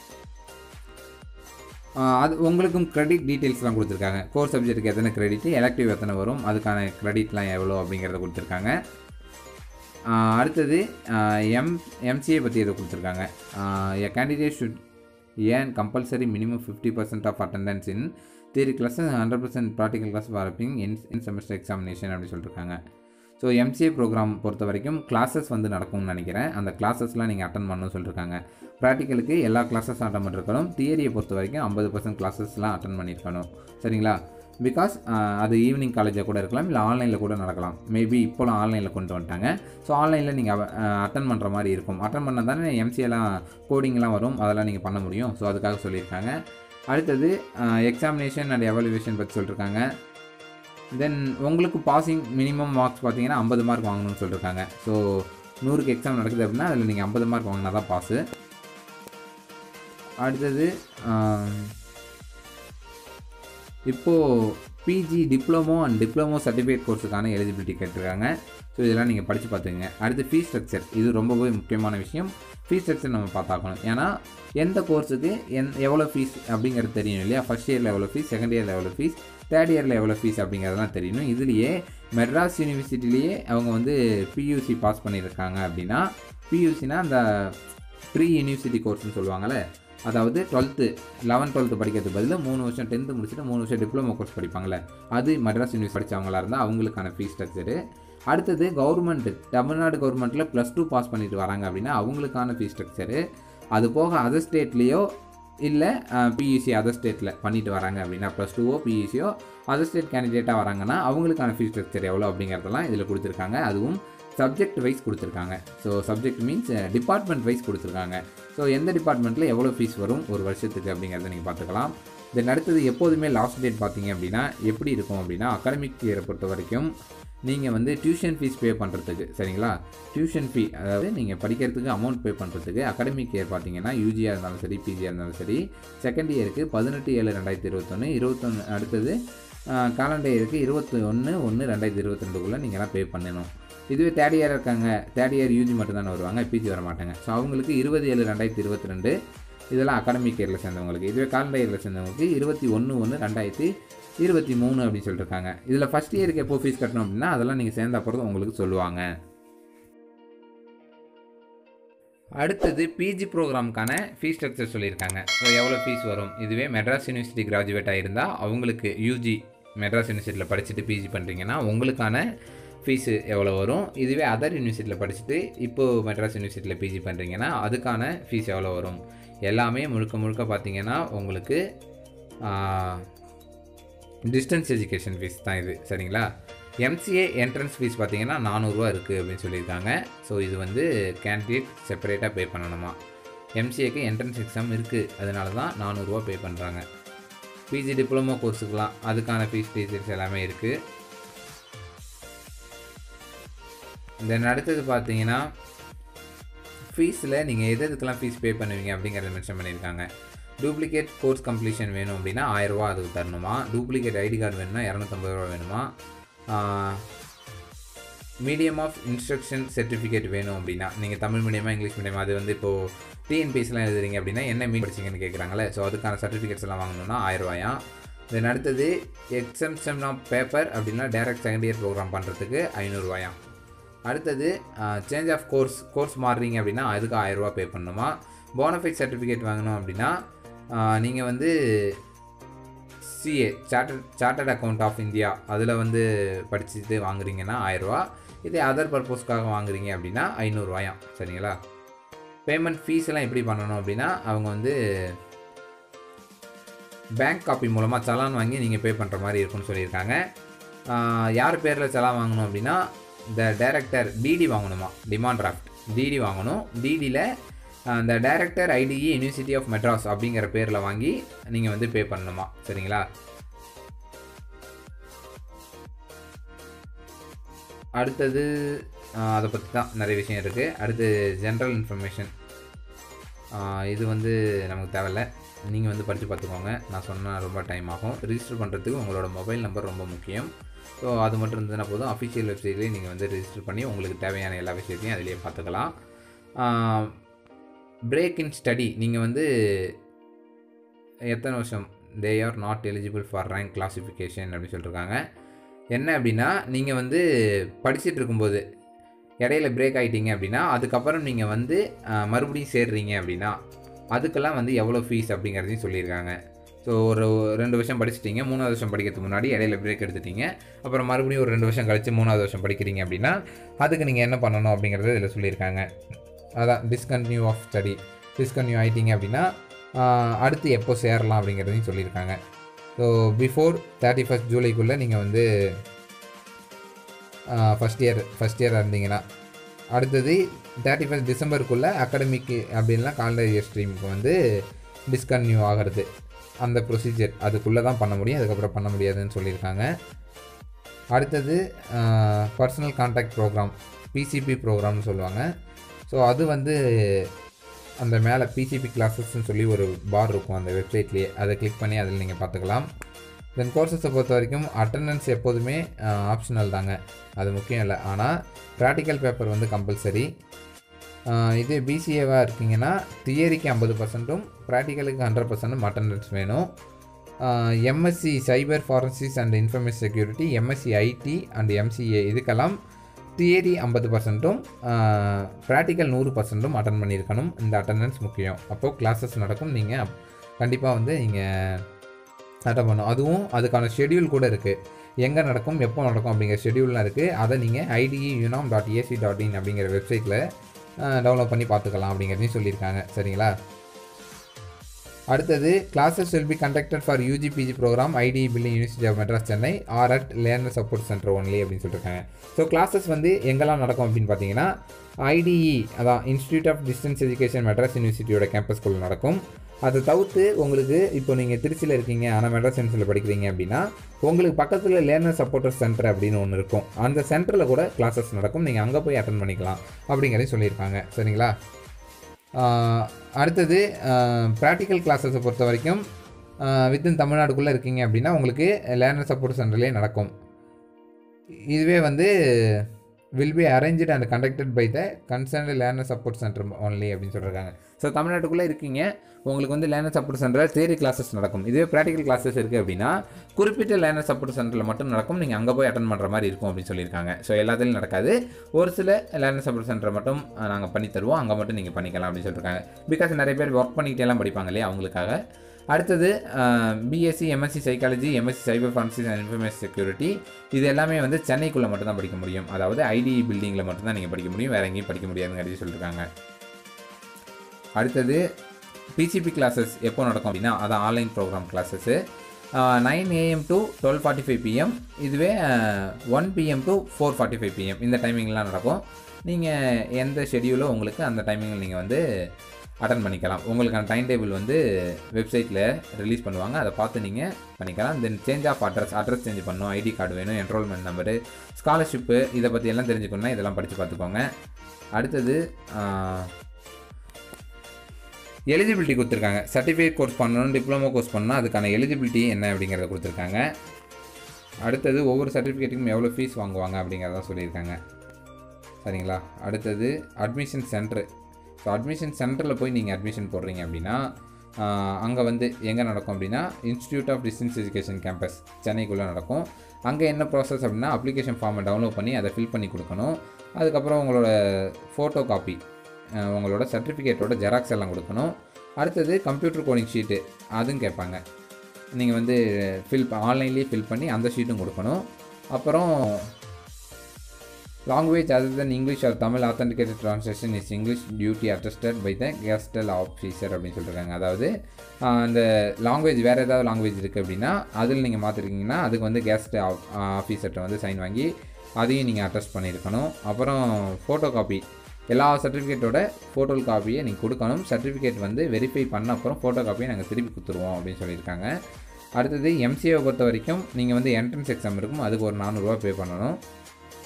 ஆஹ், அது உங்களுக்கும் கிரெடிட் டீட்டெயில்ஸ்லாம் கொடுத்துருக்காங்க கோர்ஸ் சப்ஜெக்ட்டுக்கு எத்தனை கிரெடிட் எலக்டிவ் எத்தனை வரும் அதுக்கான கிரெடிட்லாம் எவ்வளோ அப்படிங்கிறத கொடுத்துருக்காங்க ஆஹ், அடுத்தது எம் எம்சிஏ பற்றி எதை கொடுத்துருக்காங்க a candidate should earn compulsory minimum fifty percent of attendance in theory class hundred percent practical class வரப்பிங் இன் இன் செமஸ்டர் எக்ஸாமினேஷன் அப்படின்னு சொல்லியிருக்காங்க ஸோ எம்சிஏ ப்ரோக்ராம் பொறுத்த வரைக்கும் கிளாஸஸ் வந்து நடக்கும்னு நினைக்கிறேன் அந்த கிளாஸஸ்லாம் நீங்கள் அட்டன் பண்ணணும்னு சொல்லியிருக்காங்க ப்ராக்டிக்கலுக்கு எல்லா கிளாஸஸ் அட்டன் பண்ணிருக்கணும் தியரியை பொறுத்த வரைக்கும் ஐம்பது பர்சன்ட் கிளாஸஸ்லாம் அட்டன் பண்ணியிருக்கணும் சரிங்களா பிகாஸ் அது ஈவினிங் காலேஜாக கூட இருக்கலாம் இல்லை ஆன்லைனில் கூட நடக்கலாம் மேபி இப்போலாம் ஆன்லைனில் கொண்டு வந்துட்டாங்க ஸோ ஆன்லைனில் நீங்கள் அட்டன் பண்ணுற மாதிரி இருக்கும் அட்டன் பண்ணால் தானே எம்சிஏலாம் கோடிங்லாம் வரும் அதெல்லாம் நீங்கள் பண்ண முடியும் ஸோ அதுக்காக சொல்லியிருக்காங்க அடுத்தது எக்ஸாமினேஷன் அண்ட் எவாலுவேஷன் பற்றி சொல்லியிருக்காங்க தென் உங்களுக்கு பாசிங் மினிமம் மார்க்ஸ் பார்த்தீங்கன்னா ஐம்பது மார்க் வாங்கணும்னு சொல்லியிருக்காங்க ஸோ நூறுக்கு எக்ஸாம் நடக்குது அப்படின்னா அதில் நீங்கள் ஐம்பது மார்க் வாங்கினா தான் பாஸு அடுத்தது ஆம், இப்போது PG diploma and diploma certificate கோர்ஸுக்கான எலிஜிபிலிட்டி கேட்டிருக்காங்க ஸோ இதெல்லாம் நீங்கள் படித்து பார்த்துங்க அடுத்து ஃபீஸ் ஸ்ட்ரக்சர் இது ரொம்பவே முக்கியமான விஷயம் ஃபீஸ் ஸ்ட்ரக்சர் நம்ம பார்த்தாக்கணும் ஏன்னா எந்த கோர்ஸுக்கு என் எவ்வளோ ஃபீஸ் அப்படிங்கிறது தெரியும் இல்லையா ஃபஸ்ட் இயரில் எவ்வளோ ஃபீஸ் செகண்ட் இயரில் எவ்வளோ ஃபீஸ் தேர்ட் இயரில் எவ்வளோ ஃபீஸ் அப்படிங்கிறதெல்லாம் தெரியணும் இதுலேயே மெட்ராஸ் யூனிவர்சிட்டிலேயே அவங்க வந்து பியூசி பாஸ் பண்ணியிருக்காங்க அப்படின்னா பியூசினா அந்த ப்ரீ யூனிவர்சிட்டி கோர்ஸ்னு சொல்லுவாங்கள்ல அதாவது டுவெல்த்து லெவன்த் டுவெல்த்து படிக்கிறதுக்கு பதில் மூணு வருஷம் டென்த்து முடிச்சுட்டு மூணு வருஷம் டிப்ளமோ கோர்ஸ் படிப்பாங்கள்ல அது மெட்ராஸ் யூனிவர்சிட்டி படித்தவங்களா இருந்தால் அவங்களுக்கான ஃபீஸ் ஸ்ட்ரக்சரு அடுத்தது கவர்மெண்ட் தமிழ்நாடு கவர்மெண்ட்டில் ப்ளஸ் டூ பாஸ் பண்ணிட்டு வராங்க அப்படின்னா அவங்களுக்கான ஃபீஸ் ஸ்ட்ரக்சரு அது போக அதர் ஸ்டேட்லேயோ இல்லை பியூசி அதர் ஸ்டேட்டில் பண்ணிட்டு வராங்க அப்படின்னா ப்ளஸ் டூவோ பியூசியோ அதர் ஸ்டேட் கேண்டிடேட்டாக வராங்கன்னா அவங்களுக்கான ஃபீஸ் ஸ்ட்ரக்சர் எவ்வளோ அப்படிங்கிறதெல்லாம் இதில் கொடுத்துருக்காங்க அதுவும் சப்ஜெக்ட் வைஸ் கொடுத்துருக்காங்க so subject means department wise கொடுத்துருக்காங்க ஸோ எந்த டிபார்ட்மெண்ட்டில் எவ்வளோ ஃபீஸ் வரும் ஒரு வருஷத்துக்கு அப்படிங்கிறத நீங்கள் பார்த்துக்கலாம் தென் அடுத்தது எப்போதுமே லாஸ்ட் டேட் பார்த்தீங்க அப்படின்னா எப்படி இருக்கும் அப்படின்னா அகாடமிக் இயரை பொறுத்த வரைக்கும் நீங்கள் வந்து டியூஷன் ஃபீஸ் பே பண்ணுறதுக்கு சரிங்களா டியூஷன் ஃபீ அதாவது நீங்கள் படிக்கிறதுக்கு அமௌண்ட் பே பண்ணுறதுக்கு அகாடமிக் இயர் பார்த்தீங்கன்னா யூஜியாக இருந்தாலும் சரி பிஜியாக இருந்தாலும் சரி செகண்ட் இயருக்கு பதினெட்டு ஏழு ரெண்டாயிரத்தி இருபத்தொன்று இருபத்தொன்று அடுத்தது காலண்டர் இயருக்கு இருபத்தி ஒன்று ஒன்று ரெண்டாயிரத்தி இருபத்தி ரெண்டுக்குள்ளே நீங்கள்லாம் பே பண்ணணும் இதுவே தேர்ட் இயர் இருக்காங்க தேர்ட் இயர் யூஜி மட்டும் தானே வருவாங்க பிஜி வர மாட்டாங்க ஸோ அவங்களுக்கு இருபது ஏழு ரெண்டாயிரத்தி இருபத்தி ரெண்டு இதெல்லாம் அகாடமிக் இயரில் சேர்ந்தவங்களுக்கு இதுவே காலண்டர் இயரில் சேர்ந்தவங்களுக்கு இருபத்தி ஒன்று ஒன்று ரெண்டாயிரத்தி இருபத்தி மூணு அப்படின்னு சொல்லியிருக்காங்க இதில் ஃபஸ்ட் இயருக்கு எப்போ ஃபீஸ் கட்டணும் அப்படின்னா அதெல்லாம் நீங்கள் சேர்ந்த அப்புறம் உங்களுக்கு சொல்லுவாங்க அடுத்தது பிஜி ப்ரோக்ராமுக்கான ஃபீஸ் ஸ்ட்ரக்சர் சொல்லியிருக்காங்க ஸோ எவ்வளோ ஃபீஸ் வரும் இதுவே மெட்ராஸ் யூனிவர்சிட்டி கிராஜுவேட் ஆகிருந்தால் அவங்களுக்கு யூஜி மெட்ராஸ் யூனிவர்சிட்டியில் படிச்சுட்டு பிஜி பண்ணுறீங்கன்னா உங்களுக்கான ஃபீஸு எவ்வளோ வரும் இதுவே அதர் யூனிவர்சிட்டியில் படிச்சுட்டு இப்போது மெட்ராஸ் யூனிவர்சிட்டியில் பிஜி பண்ணுறீங்கன்னா அதுக்கான ஃபீஸ் எவ்வளோ வரும் எல்லாமே முழுக்க முழுக்க பார்த்தீங்கன்னா உங்களுக்கு டிஸ்டன்ஸ் எஜுகேஷன் ஃபீஸ் தான் இது சரிங்களா எம்சிஏ என்ட்ரன்ஸ் ஃபீஸ் பார்த்தீங்கன்னா நானூறுரூவா இருக்குது அப்படின்னு சொல்லியிருக்காங்க ஸோ இது வந்து கேண்டிடேட் செப்பரேட்டாக பே பண்ணணுமா எம்சிஏக்கு என்ட்ரன்ஸ் எக்ஸாம் இருக்குது அதனால தான் நானூறுரூவா பே பண்ணுறாங்க பிஜி டிப்ளமோ கோர்ஸுக்கெலாம் அதுக்கான ஃபீஸ் டீச்சர்ஸ் எல்லாமே இருக்குது தென் அடுத்தது பார்த்தீங்கன்னா ஃபீஸில் நீங்கள் எது எதுக்கெல்லாம் ஃபீஸ் பே பண்ணுவீங்க அப்படிங்கிறத மென்ஷன் பண்ணியிருக்காங்க டூப்ளிகேட் கோர்ஸ் கம்ப்ளீஷன் வேணும் அப்படின்னா ஆயிரரூவா அதுக்கு தரணுமா டூப்ளிகேட் ஐடி கார்டு வேணும்னா இரநூத்தம்பது ரூபா வேணுமா மீடியம் ஆஃப் இன்ஸ்ட்ரக்ஷன் சர்டிஃபிகேட் வேணும் அப்படின்னா நீங்கள் தமிழ் மீடியமாக இங்கிலீஷ் மீடியமாக அது வந்து இப்போது டிஎன்பிஎஸ்லாம் எழுதுறீங்க அப்படின்னா என்ன மீன் படிச்சிங்கன்னு கேட்குறாங்களே ஸோ அதுக்கான சர்டிஃபிகேட்ஸ் எல்லாம் வாங்கணும்னா ஆயிரரூவாயா தென் அடுத்தது எக்ஸம்ஷன் ஆஃப் பேப்பர் அப்படின்னா டேரக்ட் செகண்ட் இயர் ப்ரோக்ராம் பண்ணுறதுக்கு ஐநூறுரூவாயாம் அடுத்தது சேஞ்ச் ஆஃப் கோர்ஸ் கோர்ஸ் மாறுறீங்க அப்படின்னா அதுக்கு ஆயிரரூவா பே பண்ணணுமா போனஃபைட் சர்டிஃபிகேட் வாங்கணும் அப்படின்னா நீங்கள் வந்து CA chartered chartered account of India அதில் வந்து படிச்சுட்டு வாங்குறீங்கன்னா ஆயிரரூவா இதே அதர் பர்பஸ்க்காக வாங்குறீங்க அப்படின்னா ஐநூறுரூவாயாம் சரிங்களா பேமெண்ட் ஃபீஸ் எல்லாம் எப்படி பண்ணணும் அப்படின்னா அவங்க வந்து பேங்க் காப்பி மூலமாக சலான் வாங்கி நீங்கள் பே பண்ணுற மாதிரி இருக்கும்னு சொல்லியிருக்காங்க யார் பேரில் சலான் வாங்கணும் அப்படின்னா த டைரக்டர் டிடி வாங்கணுமா டிமாண்ட் டிராஃப்ட் டிடி வாங்கணும் டிடியில் அந்த director IDE university of Madras அப்படிங்கிற பேரில் வாங்கி நீங்கள் வந்து பே பண்ணணுமா சரிங்களா அடுத்தது அதை பற்றி தான் நிறைய விஷயம் இருக்குது அடுத்து ஜென்ரல் இன்ஃபர்மேஷன் ஆஹ் இது வந்து நமக்கு தேவையில்ல நீங்கள் வந்து படித்து பார்த்துக்கோங்க நான் சொன்னால் ரொம்ப டைம் ஆகும் ரிஜிஸ்டர் பண்ணுறதுக்கு உங்களோட மொபைல் நம்பர் ரொம்ப முக்கியம் ஸோ அது மட்டும் இருந்ததுன்னா போதும் அஃபிஷியல் வெப்சைட்லேயே நீங்கள் வந்து ரிஜிஸ்டர் பண்ணி உங்களுக்கு தேவையான எல்லா விஷயத்தையும் அதிலேயே பார்த்துக்கலாம் பிரேக் இன் ஸ்டடி நீங்கள் வந்து எத்தனை வருஷம் they are not eligible for rank classification அப்படின்னு சொல்லியிருக்காங்க என்ன அப்படின்னா நீங்கள் வந்து படிச்சுட்டு இருக்கும்போது இடையில பிரேக் ஆகிட்டீங்க அப்படின்னா அதுக்கப்புறம் நீங்கள் வந்து ஆஹ், மறுபடியும் சேர்றீங்க அப்படின்னா அதுக்கெல்லாம் வந்து எவ்வளோ ஃபீஸ் அப்படிங்கிறதையும் சொல்லியிருக்காங்க ஸோ ஒரு ரெண்டு வருஷம் படிச்சிட்டீங்க மூணாவது வருஷம் படிக்கிறதுக்கு முன்னாடி இடையில பிரேக் எடுத்துட்டீங்க அப்புறம் மறுபடியும் ஒரு ரெண்டு வருஷம் கழித்து மூணாவது வருஷம் படிக்கிறீங்க அப்படின்னா அதுக்கு நீங்கள் என்ன பண்ணணும் அப்படிங்கிறத இதில் சொல்லியிருக்காங்க அதான் டிஸ்கன்டினியூ ஆஃப் ஸ்டடி டிஸ்கன்டினியூ ஆகிட்டீங்க அப்படின்னா ஆஹ், அடுத்து எப்போ சேரலாம் அப்படிங்கிறதையும் சொல்லியிருக்காங்க ஸோ பிஃபோர் தேர்ட்டி ஃபஸ்ட் ஜூலைக்குள்ளே நீங்கள் வந்து ஃபஸ்ட் இயர் ஃபஸ்ட் இயராக இருந்தீங்கன்னா அடுத்தது தேர்ட்டி ஃபஸ்ட் டிசம்பருக்குள்ளே அகாடமிக்கு அப்படின்லாம் காலண்டர் இயர் ஸ்ட்ரீமுக்கு வந்து டிஸ்கன்டினியூ ஆகிறது அந்த ப்ரொசீஜர் அதுக்குள்ளே தான் பண்ண முடியும் அதுக்கப்புறம் பண்ண முடியாதுன்னு சொல்லியிருக்காங்க அடுத்தது பர்சனல் கான்டாக்ட் ப்ரோக்ராம் பிசிபி ப்ரோக்ராம்னு சொல்லுவாங்க ஸோ அது வந்து அந்த மேலே பிசிபி கிளாஸஸ்ன்னு சொல்லி ஒரு பார் இருக்கும் அந்த வெப்சைட்லேயே அதை கிளிக் பண்ணி அதில் நீங்கள் பார்த்துக்கலாம் தென் கோர்சஸை பொறுத்த வரைக்கும் அட்டண்டன்ஸ் எப்போதுமே ஆப்ஷனல் தாங்க அது முக்கியம் இல்லை ஆனால் ப்ராக்டிக்கல் பேப்பர் வந்து கம்பல்சரி இது பிசிஏவாக இருக்கீங்கன்னா தியரிக்கு ஐம்பது பர்சன்ட்டும் ப்ராக்டிக்கலுக்கு ஹண்ட்ரட் பர்சன்ட்டும் அட்டண்டன்ஸ் வேணும் MSc cyber forensics and information security MSc IT and MCA இதுக்கெல்லாம் தியரி ஐம்பது பர்சன்ட்டும் ப்ராக்டிக்கல் நூறு பர்சன்ட்டும் அட்டன் பண்ணியிருக்கணும் இந்த அட்டண்டன்ஸ் முக்கியம் அப்போது கிளாஸஸ் நடக்கும் நீங்கள் கண்டிப்பாக வந்து நீங்கள் அட்டன் பண்ணணும் அதுவும் அதுக்கான ஷெட்யூல் கூட இருக்குது எங்கே நடக்கும் எப்போ நடக்கும் அப்படிங்கிற ஷெட்யூல்லாம் இருக்குது அதை நீங்கள் IDE unom dot AC dot in அப்படிங்கிற வெப்சைட்டில் டவுன்லோட் பண்ணி பார்த்துக்கலாம் அப்படிங்கிறதையும் சொல்லியிருக்காங்க சரிங்களா அடுத்தது classes will be conducted for UG PG program IT building university of Madras Chennai are at learner support centre only அப்படின்னு சொல்லியிருக்காங்க ஸோ கிளாஸஸ் வந்து எங்கெல்லாம் நடக்கும் அப்படின்னு பார்த்தீங்கன்னா ஐடிஇ அதான் institute of distance education Madras யூனிவர்சிட்டியோட கேம்பஸ்குள்ளே நடக்கும் அதை தவிர்த்து உங்களுக்கு இப்போ நீங்கள் திருச்சியில் இருக்கீங்க ஆனால் மெட்ராஸ் யூனிவர்சிட்டியில் படிக்கிறீங்க அப்படின்னா உங்களுக்கு பக்கத்தில் லேர்னர் சப்போர்ட்டர் சென்டர் அப்படின்னு ஒன்று இருக்கும் அந்த சென்டரில் கூட கிளாஸஸ் நடக்கும் நீங்கள் அங்கே போய் அட்டன் பண்ணிக்கலாம் அப்படிங்கிறதையும் சொல்லியிருக்காங்க சரிங்களா ஆஹ் அடுத்தது ப்ராக்டிக்கல் கிளாஸஸை பொறுத்த வரைக்கும் வித்தின் தமிழ்நாடுக்குள்ளே இருக்கீங்க அப்படின்னா உங்களுக்கு லேர்னர் சப்போர்ட் சென்டர்லேயே நடக்கும் இதுவே வந்து will be arranged and conducted by the concerned learner support centre only அப்படின்னு சொல்லியிருக்காங்க ஸோ தமிழ்நாட்டுக்குள்ளே இருக்கீங்க உங்களுக்கு வந்து லேர்னர் சப்போர்ட் சென்டரில் தியரி கிளாஸஸ் நடக்கும் இதுவே ப்ராக்டிக்கல் கிளாஸஸ் இருக்குது அப்படின்னா குறிப்பிட்ட லேர்னர் சப்போர்ட் சென்டரில் மட்டும் நடக்கும் நீங்கள் அங்கே போய் அட்டன் பண்ணுற மாதிரி இருக்கும் அப்படின்னு சொல்லியிருக்காங்க ஸோ எல்லாத்துலையும் நடக்காது ஒரு சில லேர்னர் சப்போர்ட் சென்டரை மட்டும் நாங்கள் பண்ணி தருவோம் அங்கே மட்டும் நீங்கள் பண்ணிக்கலாம் அப்படின்னு சொல்லியிருக்காங்க பிகாஸ் நிறைய பேர் ஒர்க் பண்ணிக்கிட்டே எல்லாம் படிப்பாங்க இல்லையா அவங்களுக்காக அடுத்தது BSc MSc psychology MSc cyber forensics and information security இது எல்லாமே வந்து சென்னைக்குள்ளே மட்டும் தான் படிக்க முடியும் அதாவது ஐடி பில்டிங்கில் மட்டும் தான் நீங்கள் படிக்க முடியும் வேறு எங்கேயும் படிக்க முடியாதுங்கிறது சொல்லியிருக்காங்க அடுத்தது பிசிபி கிளாஸஸ் எப்போ நடக்கும் அப்படின்னா அதான் online program classes nine AM to twelve forty five PM இதுவே one PM to four forty five PM இந்த டைமிங்லாம் நடக்கும் நீங்கள் எந்த ஷெடியூலோ உங்களுக்கு அந்த டைமிங்கில் நீங்கள் வந்து அட்டன் பண்ணிக்கலாம் உங்களுக்கான டைம் டேபிள் வந்து வெப்சைட்டில் ரிலீஸ் பண்ணுவாங்க அதை பார்த்து நீங்கள் பண்ணிக்கலாம் then change of address address change பண்ணணும் ஐடி கார்டு வேணும் என்ரோல்மெண்ட் நம்பரு ஸ்காலர்ஷிப்பு இதை பற்றி எல்லாம் தெரிஞ்சுக்கணுன்னா இதெல்லாம் படித்து பார்த்துக்கோங்க அடுத்தது எலிஜிபிலிட்டி கொடுத்துருக்காங்க சர்டிஃபிகேட் கோர்ஸ் பண்ணணும் டிப்ளமோ கோர்ஸ் பண்ணணும் அதுக்கான எலிஜிபிலிட்டி என்ன அப்படிங்கிறத கொடுத்துருக்காங்க அடுத்தது ஒவ்வொரு சர்டிஃபிகேட்டுக்கும் எவ்வளோ ஃபீஸ் வாங்குவாங்க அப்படிங்கிறத சொல்லியிருக்காங்க சரிங்களா அடுத்தது அட்மிஷன் சென்டரு ஸோ அட்மிஷன் சென்டரில் போய் நீங்கள் அட்மிஷன் போடுறீங்க அப்படின்னா அங்கே வந்து எங்கே நடக்கும் அப்படின்னா institute of distance education campus சென்னைக்குள்ளே நடக்கும் அங்கே என்ன ப்ராசஸ் அப்படின்னா அப்ளிகேஷன் ஃபார்மை டவுன்லோட் பண்ணி அதை ஃபில் பண்ணி கொடுக்கணும் அதுக்கப்புறம் உங்களோட ஃபோட்டோ காப்பி உங்களோட சர்டிஃபிகேட்டோட ஜெராக்ஸ் எல்லாம் கொடுக்கணும் அடுத்தது கம்ப்யூட்டர் கோடிங் ஷீட்டு அதுவும் கேட்பாங்க நீங்கள் வந்து ஃபில் ஆன்லைன்லேயே ஃபில் பண்ணி அந்த ஷீட்டும் கொடுக்கணும் அப்புறம் language other then English or Tamil authenticated translation is English duty attested by the gazetted officer அப்படின்னு சொல்லியிருக்காங்க அதாவது அந்த லாங்குவேஜ் வேறு ஏதாவது லாங்குவேஜ் இருக்குது அப்படின்னா அதில் நீங்கள் மாற்றிருக்கீங்கன்னா அதுக்கு வந்து கெஸ்ட் ஆஃபீஸர்கிட்ட வந்து சைன் வாங்கி அதையும் நீங்கள் அட்டஸ்ட் பண்ணியிருக்கணும் அப்புறம் ஃபோட்டோ காப்பி எல்லா சர்டிஃபிகேட்டோட ஃபோட்டோ காப்பியை நீங்கள் கொடுக்கணும் சர்டிஃபிகேட் வந்து வெரிஃபை பண்ண அப்புறம் ஃபோட்டோ காப்பியை நாங்கள் திருப்பி கொடுத்துருவோம் அப்படின்னு சொல்லியிருக்காங்க அடுத்தது எம்சிஏவை பொறுத்த வரைக்கும் நீங்கள் வந்து என்ட்ரன்ஸ் எக்ஸாம் இருக்கும் அதுக்கு ஒரு நானூறுரூவா பே பண்ணணும்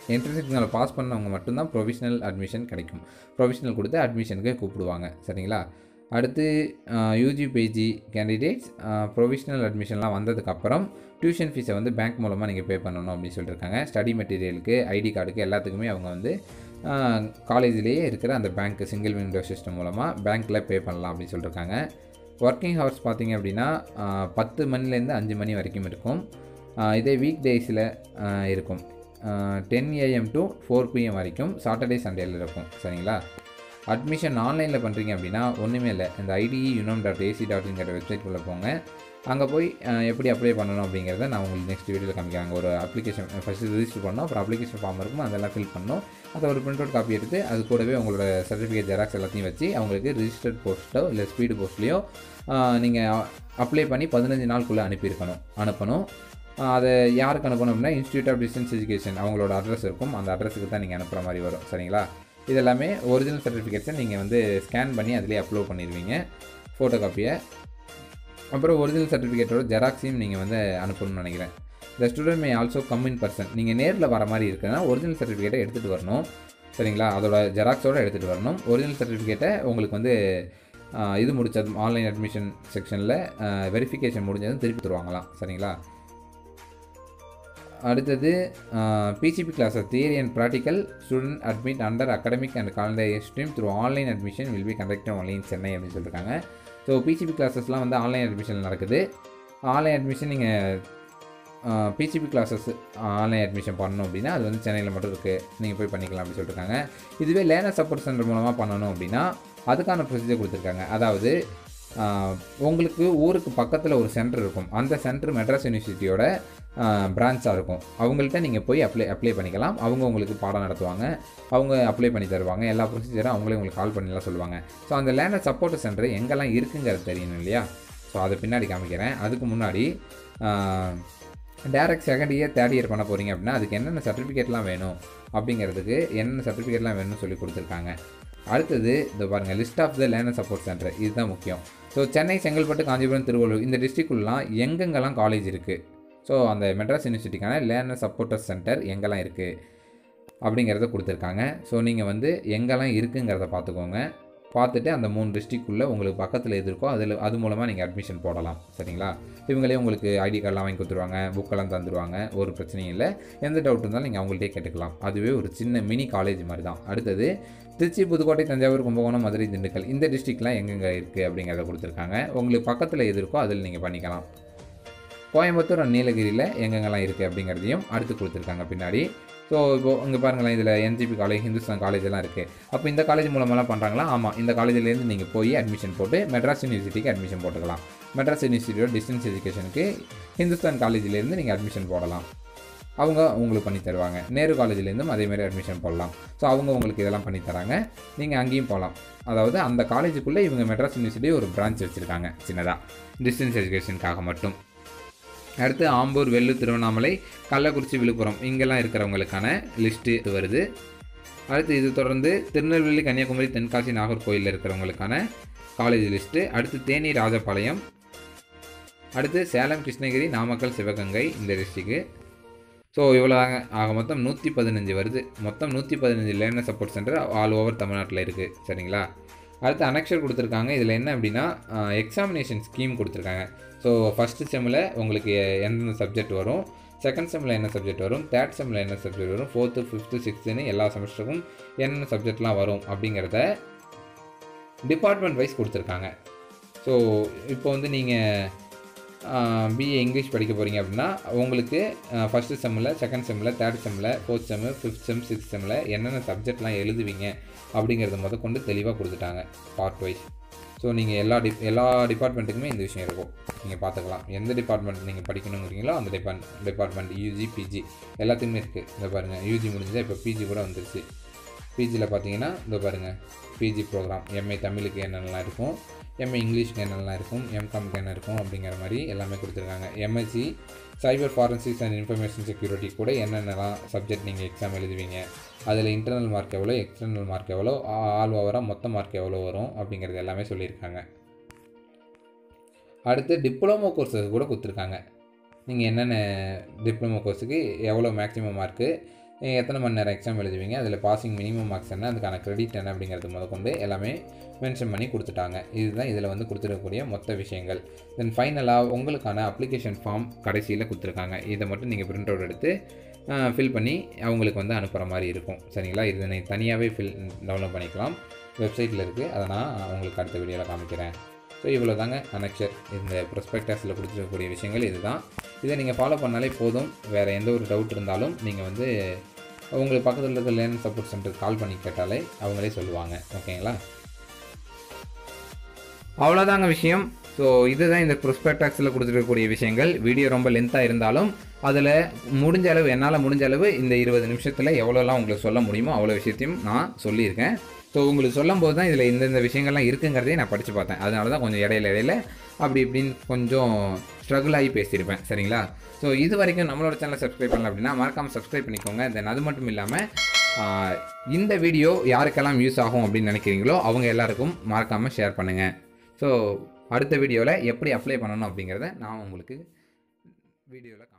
என்ட்ரன்ஸ் எக்ஸாமில் பாஸ் பண்ணவங்க மட்டும்தான் ப்ரொவிஷனல் அட்மிஷன் கிடைக்கும் ப்ரொவிஷனல் கொடுத்து அட்மிஷனுக்கு கூப்பிடுவாங்க சரிங்களா அடுத்து யூஜி பிஜி கேண்டிடேட்ஸ் ப்ரொவிஷனல் அட்மிஷன்லாம் வந்ததுக்கப்புறம் டியூஷன் ஃபீஸை வந்து பேங்க் மூலமாக நீங்கள் பே பண்ணணும் அப்படின்னு சொல்லியிருக்காங்க ஸ்டடி மெட்டீரியலுக்கு ஐடி கார்டுக்கு எல்லாத்துக்குமே அவங்க வந்து காலேஜ்லேயே இருக்கிற அந்த பேங்க் சிங்கிள் விண்டோ சிஸ்டம் மூலமாக பேங்க்கில் பே பண்ணலாம் அப்படின்னு சொல்லியிருக்காங்க ஒர்க்கிங் ஹவர்ஸ் பார்த்தீங்க அப்படின்னா ஆஹ், பத்து மணிலேருந்து அஞ்சு மணி வரைக்கும் இருக்கும் ஆஹ், இதே வீக் டேஸில் இருக்கும் ten AM to four PM வரைக்கும் சாட்டர்டே சண்டேல இருக்கும் சரிங்களா அட்மிஷன் ஆன்லைனில் பண்ணுறீங்க அப்படின்னா ஒன்றுமே இல்லை இந்த IDE unom dot AC dot இன்கிற வெப்சைட்குள்ளே போங்க அங்கே போய் அஹ், எப்படி அப்ளை பண்ணணும் அப்படிங்கிறத நான் உங்களுக்கு நெக்ஸ்ட் வீடியோவில் காமிக்கிறேன் ஒரு அப்ளிகேஷன் ஃபஸ்ட்டு ரிஜிஸ்டர் பண்ணணும் அப்புறம் அப்ளிகேஷன் ஃபார்ம் இருக்கும் அதெல்லாம் ஃபில் பண்ணணும் அதை ஒரு பிரிண்ட் அவுட் காப்பி எடுத்து அது கூடவே உங்களோட சர்டிஃபிகேட் ஜெராக்ஸ் எல்லாத்தையும் வச்சு அவங்களுக்கு ரிஜிஸ்டர்ட் போஸ்ட்டோ இல்லை ஸ்பீடு போஸ்ட்லேயோ நீங்கள் அப்ளை பண்ணி பதினஞ்சு நாளுக்குள்ளே அனுப்பியிருக்கணும் அனுப்பணும் ஆஹ் அதை யாருக்கு அனுப்பணும் அப்படின்னா இன்ஸ்டியூட் ஆஃப் டிஸ்டன்ஸ் எஜுகேஷன் அவங்களோட அட்ரஸ் இருக்கும் அந்த அட்ரஸுக்கு தான் நீங்கள் அனுப்புகிற மாதிரி வரும் சரிங்களா இது எல்லாமே ஒரிஜினல் சர்டிஃபிகேட்ஸை நீங்கள் வந்து ஸ்கேன் பண்ணி அதிலே அப்லோட் பண்ணிடுவீங்க ஃபோட்டோ காப்பியை அப்புறம் ஒரிஜினல் சர்டிஃபிகேட்டோட ஜெராக்ஸையும் நீங்கள் வந்து அனுப்பணும்னு நினைக்கிறேன் இந்த student may also come in person நீங்கள் நேரில் வர மாதிரி இருக்குன்னா ஒரிஜினல் சர்டிஃபிகேட்டை எடுத்துகிட்டு வரணும் சரிங்களா அதோட ஜெராக்ஸோடு எடுத்துகிட்டு வரணும் ஒரிஜினல் சர்டிஃபிகேட்டை உங்களுக்கு வந்து ஆஹ், இது முடிச்சதும் ஆன்லைன் அட்மிஷன் செக்ஷனில் வெரிஃபிகேஷன் முடிஞ்சதும் திருப்பி தருவாங்களாம் சரிங்களா அடுத்தது PCP classes theory and practical student admit under academic and calendar stream through online admission will be conducted only in Chennai அப்படின்னு சொல்லியிருக்காங்க ஸோ பிசிபி கிளாஸஸ்லாம் வந்து ஆன்லைன் அட்மிஷன் நடக்குது ஆன்லைன் அட்மிஷன் நீங்கள் பிசிபி கிளாஸஸ் ஆன்லைன் அட்மிஷன் பண்ணணும் அப்படின்னா அது வந்து சென்னையில் மட்டும் இருக்குது நீங்கள் போய் பண்ணிக்கலாம் அப்படின்னு சொல்லியிருக்காங்க இதுவே லேர்னர் சப்போர்ட் சென்டர் மூலமாக பண்ணணும் அப்படின்னா அதுக்கான ப்ரொசீஜர் கொடுத்துருக்காங்க அதாவது ஆஹ், உங்களுக்கு ஊருக்கு பக்கத்தில் ஒரு சென்டர் இருக்கும் அந்த சென்டர் மெட்ராஸ் யூனிவர்சிட்டியோட பிரான்ச்சாக இருக்கும் அவங்கள்ட்ட நீங்கள் போய் அப்ளை அப்ளை பண்ணிக்கலாம் அவங்க உங்களுக்கு பாடம் நடத்துவாங்க அவங்க அப்ளை பண்ணி தருவாங்க எல்லா ப்ரொசீஜரும் அவங்களே உங்களுக்கு கால் பண்ணிலாம் சொல்லுவாங்க ஸோ அந்த லேர்னர் சப்போர்ட் சென்டர் எங்கெல்லாம் இருக்குங்கிறது தெரியணும் இல்லையா ஸோ அதை பின்னாடி காமிக்கிறேன் அதுக்கு முன்னாடி direct second year third year பண்ண போகிறீங்க அப்படின்னா அதுக்கு என்னென்ன சர்டிஃபிகேட்லாம் வேணும் அப்படிங்கிறதுக்கு என்னென்ன சர்டிஃபிகேட்லாம் வேணும்னு சொல்லி கொடுத்துருக்காங்க அடுத்தது இந்த பாருங்கள் list of the learner support centre இதுதான் முக்கியம் ஸோ சென்னை செங்கல்பட்டு காஞ்சிபுரம் திருவள்ளூர் இந்த டிஸ்ட்ரிக்குள்ளலாம் எங்கெங்கெல்லாம் காலேஜ் இருக்குது ஸோ அந்த மெட்ராஸ் யூனிவர்சிட்டிக்கான லேர்னர் சப்போர்ட்டர் சென்டர் எங்கெல்லாம் இருக்குது அப்படிங்கிறத கொடுத்துருக்காங்க ஸோ நீங்கள் வந்து எங்கெல்லாம் இருக்குங்கிறத பார்த்துக்கோங்க பார்த்துட்டு அந்த மூணு டிஸ்ட்ரிக்குள்ளே உங்களுக்கு பக்கத்தில் எது இருக்கோ அதில் அது மூலமாக நீங்கள் அட்மிஷன் போடலாம் சரிங்களா இவங்களே உங்களுக்கு ஐடி கார்டெலாம் வாங்கி கொடுத்துருவாங்க புக்கெல்லாம் தந்துடுவாங்க ஒரு பிரச்சனையும் இல்லை எந்த டவுட் இருந்தாலும் நீங்கள் அவங்கள்ட்டே கேட்டுக்கலாம் அதுவே ஒரு சின்ன மினி காலேஜ் மாதிரி தான் அடுத்தது திருச்சி புதுக்கோட்டை தஞ்சாவூர் கும்பகோணம் மதுரை திண்டுக்கல் இந்த டிஸ்ட்ரிக்ட்லாம் எங்கெங்கே இருக்குது அப்படிங்கிறத கொடுத்துருக்காங்க உங்களுக்கு பக்கத்தில் எது இருக்கோ அதில் நீங்கள் பண்ணிக்கலாம் கோயம்புத்தூர் and நீலகிரியில் எங்கெங்கெல்லாம் இருக்குது அப்படிங்கிறதையும் அடுத்து கொடுத்துருக்காங்க பின்னாடி ஸோ இப்போ இங்கே பாருங்களேன் இதில் என்ஜிபி காலேஜ் ஹிந்துஸ்தான் காலேஜ் எல்லாம் இருக்குது அப்போ இந்த காலேஜ் மூலமெல்லாம் பண்ணுறாங்களா ஆமாம் இந்த காலேஜ்லேருந்து நீங்கள் போய் அட்மிஷன் போட்டு மெட்ராஸ் யூனிவர்சிட்டிக்கு அட்மிஷன் போட்டுக்கலாம் மெட்ராஸ் யூனிவர்சிட்டியோட டிஸ்டன்ஸ் எஜுகேஷனுக்கு ஹிந்துஸ்தான் காலேஜ்லேருந்து நீங்கள் அட்மிஷன் போடலாம் அவங்க உங்களுக்கு பண்ணி தருவாங்க நேரு காலேஜ்லேருந்தும் அதே மாதிரி அட்மிஷன் போடலாம் ஸோ அவங்க உங்களுக்கு இதெல்லாம் பண்ணி தராங்க நீங்கள் அங்கேயும் போகலாம் அதாவது அந்த காலேஜுக்குள்ளே இவங்க மெட்ராஸ் யூனிவர்சிட்டி ஒரு பிரான்ச் வச்சுருக்காங்க சின்னதாக டிஸ்டன்ஸ் எஜுகேஷனுக்காக மட்டும் அடுத்து ஆம்பூர் வெள்ளூர் திருவண்ணாமலை கள்ளக்குறிச்சி விழுப்புரம் இங்கெல்லாம் இருக்கிறவங்களுக்கான லிஸ்ட்டு வருது அடுத்து இது தொடர்ந்து திருநெல்வேலி கன்னியாகுமரி தென்காசி நாகர்கோயிலில் இருக்கிறவங்களுக்கான காலேஜ் லிஸ்ட்டு அடுத்து தேனி ராஜபாளையம் அடுத்து சேலம் கிருஷ்ணகிரி நாமக்கல் சிவகங்கை இந்த டிஸ்ட்ரிக்கு ஸோ இவ்வளோ ஆக மொத்தம் நூற்றி பதினஞ்சு வருது மொத்தம் நூற்றி பதினஞ்சு learner support centre all over தமிழ்நாட்டில் இருக்குது சரிங்களா அடுத்து அனெக்ஷர் கொடுத்துருக்காங்க இதில் என்ன அப்படின்னா எக்ஸாமினேஷன் ஸ்கீம் கொடுத்துருக்காங்க ஸோ ஃபஸ்ட்டு செம்மில் உங்களுக்கு எந்தெந்த சப்ஜெக்ட் வரும் செகண்ட் செம்மில் என்ன சப்ஜெக்ட் வரும் தேர்ட் செம்மில் என்ன சப்ஜெக்ட் வரும் ஃபோர்த்து ஃபிஃப்த்து சிக்ஸ்த்துன்னு எல்லா செமஸ்டருக்கும் என்னென்ன சப்ஜெக்ட்லாம் வரும் அப்படிங்கிறத டிபார்ட்மெண்ட் வைஸ் கொடுத்துருக்காங்க ஸோ இப்போ வந்து நீங்கள் பிஏ இங்கிலீஷ் படிக்க போகிறீங்க அப்படின்னா உங்களுக்கு ஃபஸ்ட்டு செம்மில் செகண்ட் செம்மில் தேர்ட் செம்மில் fourth sem fifth sem sixth செம்மில் என்னென்ன சப்ஜெக்ட்லாம் எழுதுவீங்க அப்படிங்கிறத முத கொண்டு தெளிவாக கொடுத்துட்டாங்க பார்ட் வைஸ் ஸோ நீங்கள் எல்லா டி எல்லா டிபார்ட்மெண்ட்டுக்குமே இந்த விஷயம் இருக்கும் நீங்கள் பார்த்துக்கலாம் எந்த டிபார்ட்மெண்ட் நீங்கள் படிக்கணுங்கிறீங்களோ அந்த டிபார்ட் டிபார்ட்மெண்ட் யூஜி பிஜி எல்லாத்துக்குமே இருக்குது இந்த பாருங்கள் யூஜி முடிஞ்சா இப்போ பிஜி கூட வந்துருச்சு பிஜியில் பார்த்தீங்கன்னா இந்த பாருங்கள் பிஜி ப்ரோக்ராம் எம்ஏ தமிழுக்கு என்னென்னலாம் இருக்கும் எம்ஏ இங்கிலீஷ்க்கு என்னென்னலாம் இருக்கும் எம்காம்க்கு என்ன இருக்கும் அப்படிங்கிற மாதிரி எல்லாமே கொடுத்துருக்காங்க MSc cyber forensics and information security கூட என்னென்னலாம் சப்ஜெக்ட் நீங்கள் எக்ஸாம் எழுதுவீங்க அதில் இன்டர்னல் மார்க் எவ்வளோ எக்ஸ்டர்னல் மார்க் எவ்வளோ ஆல் ஓவராக மொத்த மார்க் எவ்வளோ வரும் அப்படிங்கிறது எல்லாமே சொல்லியிருக்காங்க அடுத்து டிப்ளமோ கோர்சஸ் கூட கொடுத்துருக்காங்க நீங்கள் என்னென்ன டிப்ளமோ கோர்ஸுக்கு எவ்வளோ மேக்ஸிமம் மார்க்கு நீங்கள் எத்தனை மணி நேரம் எக்ஸாம் எழுதுவீங்க அதில் பாசிங் மினிமம் மார்க்ஸ் என்ன அதுக்கான கிரெடிட் என்ன அப்படிங்கிறது முதற்கொண்டு எல்லாமே மென்ஷன் பண்ணி கொடுத்துட்டாங்க இதுதான் இதில் வந்து கொடுத்துருக்கக்கூடிய மொத்த விஷயங்கள் தென் ஃபைனலாக உங்களுக்கான அப்ளிகேஷன் ஃபார்ம் கடைசியில் கொடுத்துருக்காங்க இதை மட்டும் நீங்கள் பிரிண்ட் அவுட் எடுத்து ஃபில் பண்ணி அவங்களுக்கு வந்து அனுப்புகிற மாதிரி இருக்கும் சரிங்களா இது நீங்கள் தனியாகவே ஃபில் டவுன்லோட் பண்ணிக்கலாம் வெப்சைட்டில் இருக்குது அதை நான் உங்களுக்கு அடுத்த வீடியோவில் காமிக்கிறேன் ஸோ இவ்வளோ தாங்க கனெக்ஷன் இந்த ப்ரொஸ்பெக்டஸில் கொடுத்துருக்கக்கூடிய விஷயங்கள் இதுதான் இதை நீங்கள் ஃபாலோ பண்ணாலே போதும் வேறு எந்த ஒரு டவுட் இருந்தாலும் நீங்கள் வந்து உங்களுக்கு பக்கத்தில் இருக்க லேர்ன் சப்போர்ட் சென்டருக்கு கால் பண்ணி கேட்டாலே அவங்களே சொல்லுவாங்க ஓகேங்களா அவ்வளோதாங்க விஷயம் ஸோ இதுதான் இந்த ப்ரொஸ்பெக்டாக்ஸில் கொடுத்துருக்கக்கூடிய விஷயங்கள் வீடியோ ரொம்ப லென்த்தாக இருந்தாலும் அதில் முடிஞ்ச அளவு என்னால் முடிஞ்ச அளவு இந்த இருபது நிமிஷத்தில் எவ்வளோலாம் உங்களுக்கு சொல்ல முடியுமோ அவ்வளோ விஷயத்தையும் நான் சொல்லியிருக்கேன் ஸோ உங்களுக்கு சொல்லும் போது தான் இதில் இந்தந்த விஷயங்கள்லாம் இருக்குங்கிறதையும் நான் படித்து பார்த்தேன் அதனால தான் கொஞ்சம் இடையில இடையில அப்படி இப்படின்னு கொஞ்சம் ஸ்ட்ரகிள் ஆகி பேசியிருப்பேன் சரிங்களா ஸோ இது வரைக்கும் நம்மளோட சேனலை சப்ஸ்கிரைப் பண்ணல அப்படின்னா மறக்காமல் சப்ஸ்கிரைப் பண்ணிக்கோங்க தென் அது மட்டும் இல்லாமல் ஆஹ், இந்த வீடியோ யாருக்கெல்லாம் யூஸ் ஆகும் அப்படின்னு நினைக்கிறீங்களோ அவங்க எல்லாருக்கும் மறக்காமல் ஷேர் பண்ணுங்கள் ஸோ அடுத்த வீடியோவில் எப்படி அப்ளை பண்ணணும் அப்படிங்கிறத நான் உங்களுக்கு வீடியோவில்